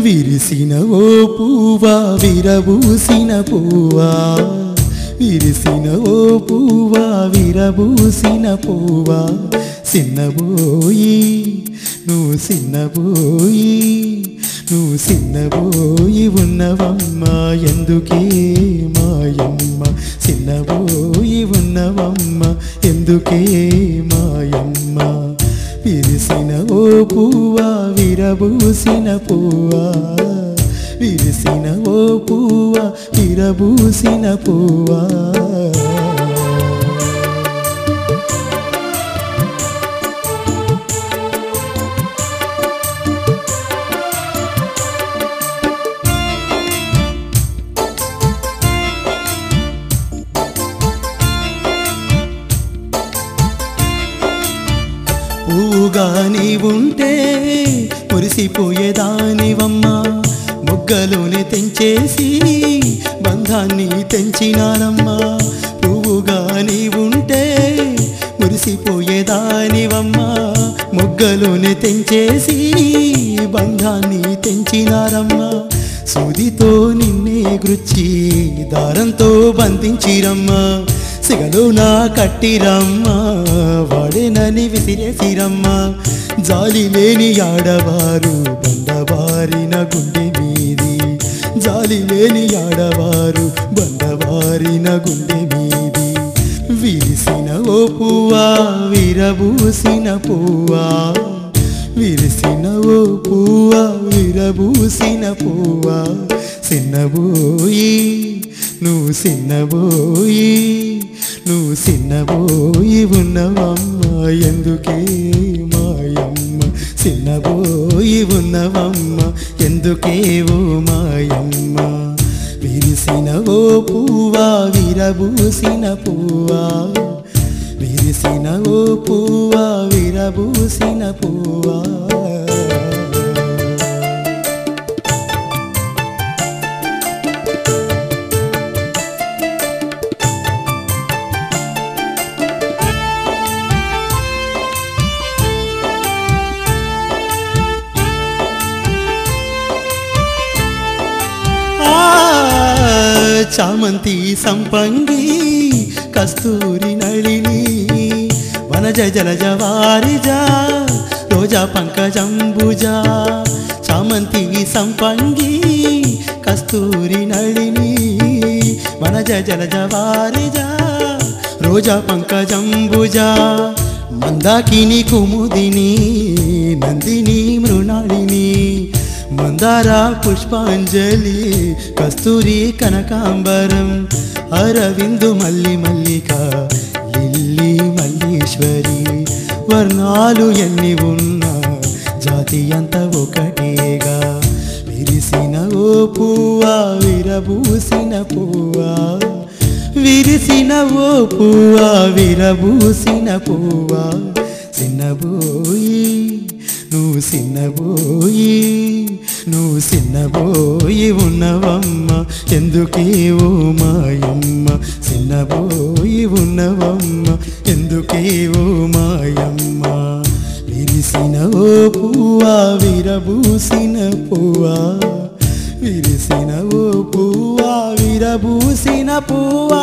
విరిసిన ఓ పువ్వా విరబూసిన పువ్వా విరిసిన ఓ పువ్వా విరబూసిన పువ్వా చిన్నబోయి నువ్వు చిన్నబోయి నువ్వు చిన్నబోయి ఉన్నవమ్మా ఎందుకే మాయమ్మ చిన్నబోయి ఉన్నవమ్మ ఎందుకే మాయమ్మ విరిసిన ఓ పువ్వా విరబూసిన పువ్వా విరిసిన ఓ పువ్వా విరబూసిన పువ్వా పువ్వుగా నీవుంటే మురిసిపోయేదానివమ్మ మొగ్గలోనే తెంచేసి బంధాన్ని తెంచినానమ్మా పువ్వుగా నీవుంటే మురిసిపోయేదానివమ్మ మొగ్గలోనే తెంచేసి బంధాన్ని తెంచినారమ్మా సూదితో నిన్నే గుచ్చి దారంతో బంధించిరమ్మా సిగలో నా కట్టిరమ్మా వాడేనని విసిరేసిరమ్మా జాలి లేని ఆడవారు బండవారిన గుండె మీది జాలి లేని ఆడవారు బండవారిన గుండె మీది విరిసిన ఓ పువ్వా విరబూసిన పువ్వా విరిసిన ఓ పువ్వా విరబూసిన పువ్వా చిన్నబోయి నువ్వు చిన్నబోయి నువ్వు చిన్నబోయి ఉన్నవమ్మ ఎందుకే మాయమ్మ చిన్నబోయి ఉన్నవమ్మ ఎందుకే ఓ మాయమ్మ విరిసిన ఓ పువ్వా విరబూసిన పువ్వా విరిసిన ఓ పువ్వా విరబూసిన పువ్వా ఆ, చామంతి సంపంగి కస్తూరి నళిని వనజ జలజ వారిజా రోజా పంకజంబుజా చామంతి సంపంగి కస్తూరి నళిని వనజ జలజ వారిజా రోజా పంకజంబుజా మందాకిని కుముదిని నందిని మృణాళిని మందార పుష్పాంజలి కస్తూరి కనకాంబరం అరవిందు మల్లి మల్లిక లిల్లీ మల్లీశ్వరి వర్ణాలు ఎన్ని ఉన్నా జాతి అంత ఒకటేగా విరిసిన ఓ పువ్వా విరబూసిన పువ్వా విరిసిన ఓ పువ్వా విరబూసిన పువ్వా చిన్నబోయి నువ్వు చిన్నబోయి నువ్వు చిన్నబోయి ఉన్నవమ్మ ఎందుకే ఓ మాయమ్మ చిన్నబోయి ఉన్నవమ్మ ఎందుకే ఓ మాయమ్మ విరిసిన ఓ పువ్వా విరబూసిన పువ్వా విరిసిన ఓ పువ్వా విరబూసిన పువ్వా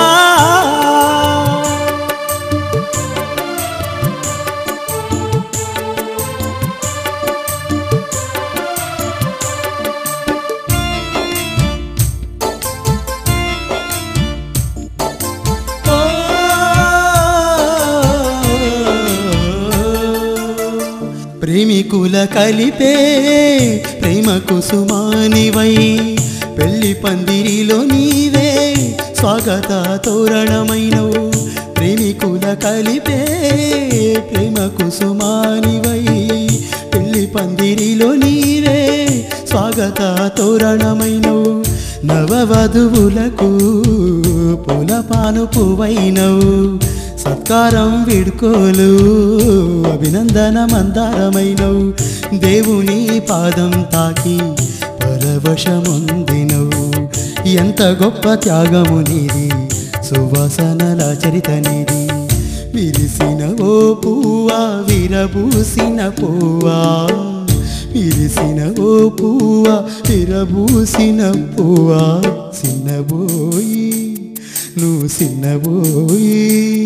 ప్రేమికుల కలిపే ప్రేమ కుసుమానివై పెళ్లి పందిరిలో నీవే స్వాగత తోరణమైనవు ప్రేమికుల కలిపే ప్రేమ కుసుమానివై పెళ్లి పందిరిలో నీవే స్వాగత తోరణమైనవు నవవధువులకు పూలపాను పువ్వైనవు సత్కారం విడుకోలు అభినందన మందారమైనవు దేవుని పాదం తాకి పరవశమొందినవు ఎంత గొప్ప త్యాగము నీది సువాసనల చరిత నీది విరిసిన ఓ పువ్వా విరబూసిన పువ్వా విరిసిన ఓ పువ్వ విరబూసిన పువ్వా చిన్నబోయి నువ్వు చిన్నబోయి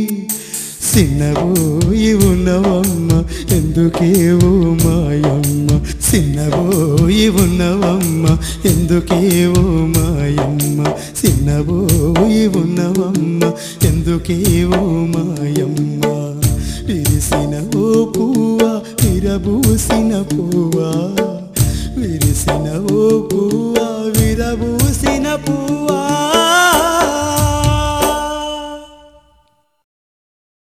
చిన్నబోయి ఉన్నవమ్మ ఎందుకేవో మాయమ్మ చిన్నబోయి ఉన్నవమ్మ ఎందుకేవో మాయమ్మ చిన్నబోయి ఉన్నవమ్మ ఎందుకేవో మాయమ్మ విరిసిన ఓ పువ్వ విరబూసిన పువ్వా